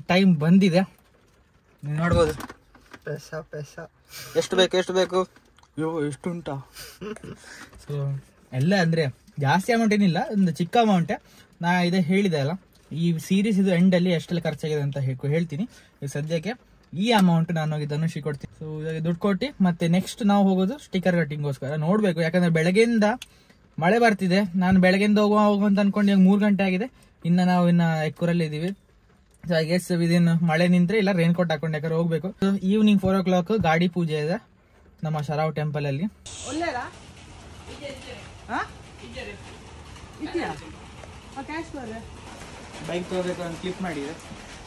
time ಬಂದಿದೆ ನೀವು ನೋಡ್ಬೋದು ಪೆಸ ಪೆಸ ಎಷ್ಟು ಬೇಕು ಎಷ್ಟು ಬೇಕು ಅಯ್ಯೋ ಎಷ್ಟು ಉಂಟಾ ಸೊ ಎಲ್ಲ ಅಂದ್ರೆ ಜಾಸ್ತಿ ಅಮೌಂಟ್ ಏನಿಲ್ಲ ಒಂದು ಚಿಕ್ಕ ಅಮೌಂಟೇ ನಾ ಇದೇ ಹೇಳಿದೆ ಅಲ್ಲ ಈ ಸೀರೀಸ್ ಇದು ಎಂಡ್ ಅಲ್ಲಿ ಎಷ್ಟೆಲ್ಲ ಖರ್ಚಾಗಿದೆ ಅಂತ ಹೇಳ್ಕೊ- ಹೇಳ್ತೀನಿ ಈಗ ಸದ್ಯಕ್ಕೆ ಈ ಅಮೌಂಟ್ ನಾನು ಹೋಗಿ ಧನುಷಿ ಕೊಡ್ತೀನಿ ಸೊ ಇವಾಗ ದುಡ್ಡು ಕೊಟ್ಟು ಮತ್ತೆ ನೆಕ್ಸ್ಟ್ ನಾವು ಹೋಗೋದು ಸ್ಟಿಕರ್ ಕಟ್ಟಿಂಗ್ಗೋಸ್ಕರ ನೋಡ್ಬೇಕು ಯಾಕಂದ್ರೆ ಬೆಳಗ್ಗೆಯಿಂದ ಮಳೆ ಬರ್ತಿದೆ ನಾನು ಬೆಳಗ್ಗೆಯಿಂದ ಹೋಗುವ ಹೋಗುವ ಅಂತ ಅನ್ಕೊಂಡು ಇವಾಗ ಮೂರು ಗಂಟೆ ಆಗಿದೆ ಇನ್ನ ನಾವು ಇನ್ನ ಎಕ್ಕೂರಲ್ಲಿ ಇದೀವಿ ಸೊ ಐ ಗೆಸ್ ವಿದಿನ್ ಮಳೆ ನಿಂತ್ರೆ ಇಲ್ಲ ರೈನ್ ಕೋಟ್ ಹಾಕೊಂಡು ಯಾಕಂದ್ರೆ ಹೋಗ್ಬೇಕು ಈವ್ನಿಂಗ್ ಫೋರ್ ಓ ಕ್ಲಾಕ್ ಗಾಡಿ ಪೂಜೆ ಇದೆ ನಮ್ಮ ಶರಾವ್ ಟೆಂಪಲ್ ಅಲ್ಲಿ ಬೈಕ್ ತಗೋಬೇಕು ಅಂತ ಕ್ಲಿಕ್ ಮಾಡಿದೆ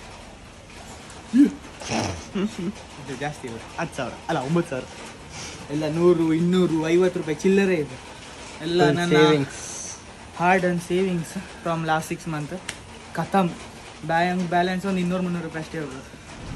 ಇದು ಜಾಸ್ತಿ ಇದೆ ಹತ್ತು ಸಾವಿರ ಅಲ್ಲ ಒಂಬತ್ತು ಸಾವಿರ ಎಲ್ಲ ನೂರು ಇನ್ನೂರು ಐವತ್ತು ರೂಪಾಯಿ ಚಿಲ್ಲರೆ ಇದೆ ಎಲ್ಲ ನನ್ನ savings hard and savings from last six month ಖತಮ್ ಬ್ಯಾಂಕ್ ಬ್ಯಾಲೆನ್ಸ್ ಒಂದು ಇನ್ನೂರು ಮುನ್ನೂರು ರೂಪಾಯಿ ಅಷ್ಟೇ ಹೋಗೋದು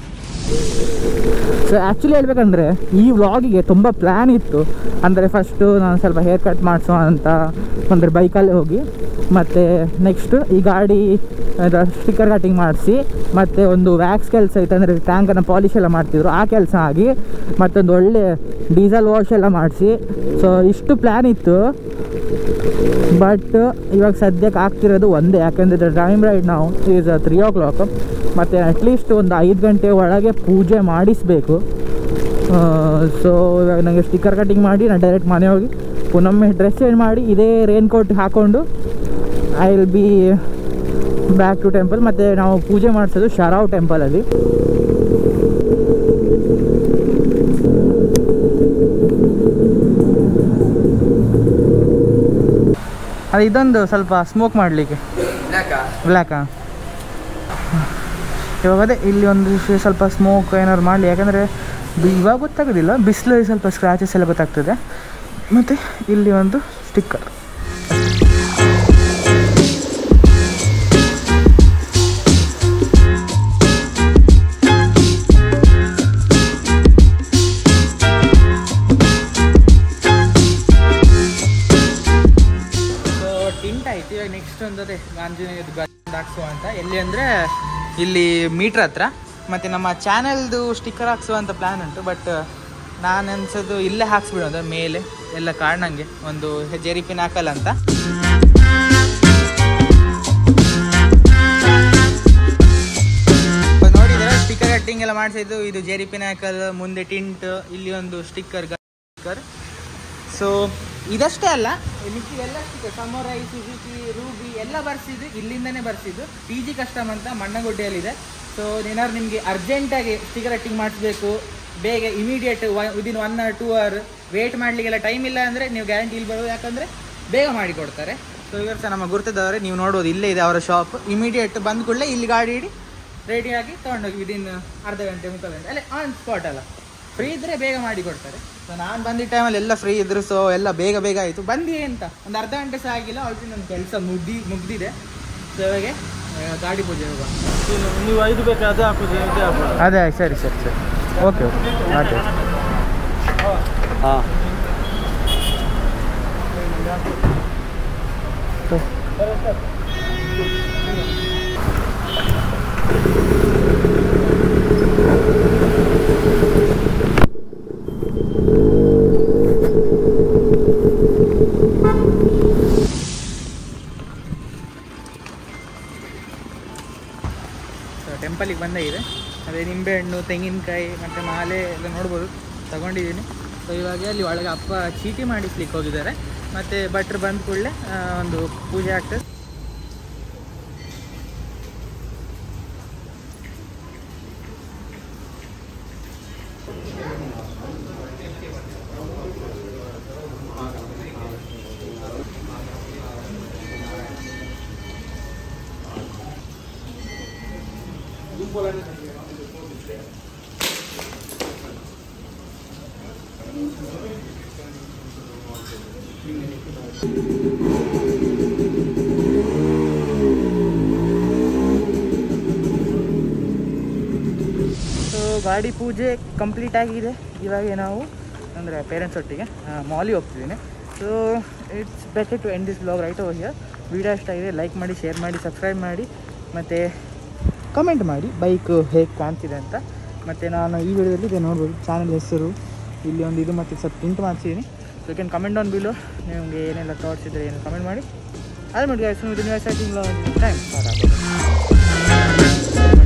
ಸೊ ಆ್ಯಕ್ಚುಲಿ ಹೇಳ್ಬೇಕಂದ್ರೆ ಈ ವ್ಲಾಗಿಗೆ ತುಂಬ ಪ್ಲ್ಯಾನ್ ಇತ್ತು ಅಂದರೆ ಫಸ್ಟು ನಾನು ಸ್ವಲ್ಪ ಹೇರ್ ಕಟ್ ಮಾಡಿಸೋ ಅಂತ ಅಂದರೆ ಬೈಕಲ್ಲೇ ಹೋಗಿ ಮತ್ತು ನೆಕ್ಸ್ಟ್ ಈ ಗಾಡಿ ಸ್ಟಿಕ್ಕರ್ ಕಟಿಂಗ್ ಮಾಡಿಸಿ ಮತ್ತು ಒಂದು ವ್ಯಾಕ್ಸ್ ಕೆಲಸ ಇತ್ತು ಅಂದರೆ ಟ್ಯಾಂಕನ್ನು ಪಾಲಿಶ್ ಎಲ್ಲ ಮಾಡ್ತಿದ್ರು ಆ ಕೆಲಸ ಆಗಿ ಮತ್ತೊಂದು ಒಳ್ಳೆ ಡೀಸೆಲ್ ವಾಶ್ ಎಲ್ಲ ಮಾಡಿಸಿ ಸೊ ಇಷ್ಟು ಪ್ಲ್ಯಾನ್ ಇತ್ತು ಬಟ್ ಇವಾಗ ಸದ್ಯಕ್ಕೆ ಆಗ್ತಿರೋದು ಒಂದೇ ಯಾಕೆಂದರೆ ಟೈಮ್ ರೈಟ್ ನಾವು ಈಸ್ ತ್ರೀ ಓ ಕ್ಲಾಕ್ ಮತ್ತು ಅಟ್ಲೀಸ್ಟ್ ಒಂದು ಐದು ಗಂಟೆ ಒಳಗೆ ಪೂಜೆ ಮಾಡಿಸಬೇಕು ಸೊ ಇವಾಗ ನನಗೆ ಸ್ಟಿಕ್ಕರ್ ಕಟಿಂಗ್ ಮಾಡಿ ನಾನು ಡೈರೆಕ್ಟ್ ಮನೆ ಹೋಗಿ ಪುನೊಮ್ಮೆ ಡ್ರೆಸ್ ಚೇಂಜ್ ಮಾಡಿ ಇದೇ ರೇನ್ ಕೋಟ್ ಹಾಕ್ಕೊಂಡು I will be back to temple ಮತ್ತು ನಾವು ಪೂಜೆ ಮಾಡಿಸೋದು ಶರಾವ್ ಟೆಂಪಲಲ್ಲಿ ಅದು ಇದೊಂದು ಸ್ವಲ್ಪ ಸ್ಮೋಕ್ ಮಾಡಲಿಕ್ಕೆ ಬ್ಲ್ಯಾಕಾ ಇವಾಗ ಅದೇ ಇಲ್ಲಿ ಒಂದು ವಿಷಯ ಸ್ವಲ್ಪ ಸ್ಮೋಕ್ ಏನಾದ್ರು ಮಾಡಲಿ ಯಾಕಂದರೆ ಇವಾಗ ಗೊತ್ತಾಗೋದಿಲ್ಲ ಬಿಸಿಲು ಸ್ವಲ್ಪ ಸ್ಕ್ರ್ಯಾಚಸ್ ಎಲ್ಲ ಗೊತ್ತಾಗ್ತದೆ ಮತ್ತು ಇಲ್ಲಿ ಒಂದು ಸ್ಟಿಕ್ಕರ್ ಸೊ ಟಿಂಟ್ ಆಯ್ತು ಇವಾಗ ನೆಕ್ಸ್ಟ್ ಒಂದು ಅದೇ ಆಂಜನೇಯದ ಗಂಧ ಹಾಕ್ಸುವ ಅಂತ ಎಲ್ಲಿ ಅಂದರೆ ಇಲ್ಲಿ ಮೀಟ್ರ್ ಹತ್ರ ಮತ್ತು ನಮ್ಮ ಚಾನೆಲ್ದು ಸ್ಟಿಕ್ಕರ್ ಹಾಕ್ಸುವಂಥ ಪ್ಲ್ಯಾನ್ ಉಂಟು ಬಟ್ ನಾನು ಅನ್ಸೋದು ಇಲ್ಲೇ ಹಾಕ್ಸ್ಬಿಡೋದು ಮೇಲೆ ಎಲ್ಲ ಕಾರಣಂಗೆ ಒಂದು ಜೆರಿಪಿನ ಹಾಕಲ್ಲ ಅಂತ ನೋಡಿದ್ರೆ ಸ್ಟಿಕ್ಕರ್ ಕಟ್ಟಿಂಗ್ ಎಲ್ಲ ಮಾಡಿಸಿದ್ದು ಇದು ಜೆರಿಪಿನ ಹಾಕಲ್ ಮುಂದೆ ಟಿಂಟ್ ಇಲ್ಲಿ ಒಂದು ಸ್ಟಿಕ್ಕರ್ ಸ್ಟಿಕ್ಕರ್ ಸೊ ಇದಷ್ಟೇ ಅಲ್ಲ ಮಿಕ್ಕಿದೆಲ್ಲ ಸ್ಟಿಕ್ಕರ್ ಸಮೋರೈ ಸುಜುಕಿ ರೂಬಿ ಎಲ್ಲ ಬರ್ಸಿದ್ದು ಇಲ್ಲಿಂದನೇ ಬರ್ಸಿದ್ದು ಪಿ ಜಿ ಕಸ್ಟಮ್ ಅಂತ ಮಣ್ಣಗುಡ್ಡೆಯಲ್ಲಿದೆ ಸೊ ಏನಾದ್ರು ನಿಮಗೆ ಅರ್ಜೆಂಟಾಗಿ ಸ್ಟಿಕ್ಕರ್ ಕಟ್ಟಿಂಗ್ ಮಾಡಿಸ್ಬೇಕು ಬೇಗ immediate within one hour two hour wait ಮಾಡಲಿಕ್ಕೆಲ್ಲ ಟೈಮ್ ಇಲ್ಲ ಅಂದರೆ ನೀವು ಗ್ಯಾರಂಟಿ ಇಲ್ಲಿ ಬರೋದು ಯಾಕಂದರೆ ಬೇಗ ಮಾಡಿ ಕೊಡ್ತಾರೆ ಸೊ ಇವರು ಸಹ ನಮ್ಮ ಗುರ್ತದವರೇ ನೀವು ನೋಡ್ಬೋದು ಇಲ್ಲೇ ಇದೆ ಅವರ ಶಾಪ್ ಇಮಿಡಿಯೇಟ್ ಬಂದ ಕೂಡಲೇ ಇಲ್ಲಿ ಗಾಡಿ ಇಡಿ ರೆಡಿಯಾಗಿ ತೊಗೊಂಡೋಗಿ ವಿದಿನ್ ಅರ್ಧ ಗಂಟೆ ಮುಕ್ಕಾಲು ಗಂಟೆ ಅಲ್ಲೇ ಆನ್ ಸ್ಪಾಟ್ ಅಲ್ಲ ಫ್ರೀ ಇದ್ದರೆ ಬೇಗ ಮಾಡಿ ಕೊಡ್ತಾರೆ ಸೊ ನಾನು ಬಂದಿದ್ದ ಟೈಮಲ್ಲಿ ಎಲ್ಲ ಫ್ರೀ ಇದ್ರು ಸೊ ಎಲ್ಲ ಬೇಗ ಬೇಗ ಆಯಿತು ಬಂದಿ ಅಂತ ಒಂದು ಅರ್ಧ ಗಂಟೆ ಸಹ ಆಗಿಲ್ಲ ಆಲ್ರೆಡಿ ನನ್ನ ಕೆಲಸ ಮುಗ್ದಿ ಮುಗ್ದಿದೆ ಸೊ ಇವಾಗ ಆ, ಗಾಡಿ ಪೂಜೆ ಹೋಗುವ ನೀವು ಐದು ಬೇಕಾ ಅದೇ ಹಾಕುದು ಇದೇ ಹಾಕುದು ಅದೇ ಸರಿ ಸರಿ ಸರಿ ಓಕೆ ಓಕೆ ಆಯ್ತು ಹಾಂ ಸೊ ಟೆಂಪಲಿಗೆ ಬಂದಾಗಿದೆ ಅದೇ ನಿಂಬೆಹಣ್ಣು ತೆಂಗಿನಕಾಯಿ ಮತ್ತು ಮಾಲೆ ಎಲ್ಲ ನೋಡ್ಬೋದು ತಗೊಂಡಿದ್ದೀನಿ ಸೊ ಇವಾಗ ಅಲ್ಲಿ ಒಳಗೆ ಅಪ್ಪ ಚೀಟಿ ಮಾಡಿಸ್ಲಿಕ್ಕೆ ಹೋಗಿದ್ದಾರೆ ಮತ್ತು ಭಟ್ರು ಬಂದ ಕೂಡಲೇ ಒಂದು ಪೂಜೆ ಆಗ್ತದೆ ಸೊ ಗಾಡಿ ಪೂಜೆ ಕಂಪ್ಲೀಟ್ ಆಗಿದೆ ಇವಾಗ ನಾವು ಅಂದರೆ ಪೇರೆಂಟ್ಸ್ ಒಟ್ಟಿಗೆ ಮಾಲಿ ಹೋಗ್ತಿದ್ದೀನಿ so it's better to end this blog right over here video ಇಷ್ಟ ಆಗಿದೆ ಲೈಕ್ ಮಾಡಿ ಶೇರ್ ಮಾಡಿ ಸಬ್ಸ್ಕ್ರೈಬ್ ಮಾಡಿ ಮತ್ತು ಕಮೆಂಟ್ ಮಾಡಿ ಬೈಕ್ ಹೇಗೆ ಕಾಣ್ತಿದೆ ಅಂತ ಮತ್ತು ನಾನು ಈ ವಿಡಿಯೋದಲ್ಲಿ ಇದೆ ನೋಡ್ಬೋದು ಚಾನಲ್ ಹೆಸರು ಇಲ್ಲಿ ಒಂದು ಇದು ಮತ್ತು ಸ್ವಲ್ಪ ಪ್ರಿಂಟ್ ಮಾಡಿಸಿದ್ದೀನಿ so you can comment on below ನಿಮಗೆ ಏನೆಲ್ಲ ಥಾಟ್ಸ್ ಇದ್ದರೆ ಏನು ಕಮೆಂಟ್ ಮಾಡಿ ಅದು ಮಾಡಿ ಗೈಸ್ ನೀವು ಟೈಮ್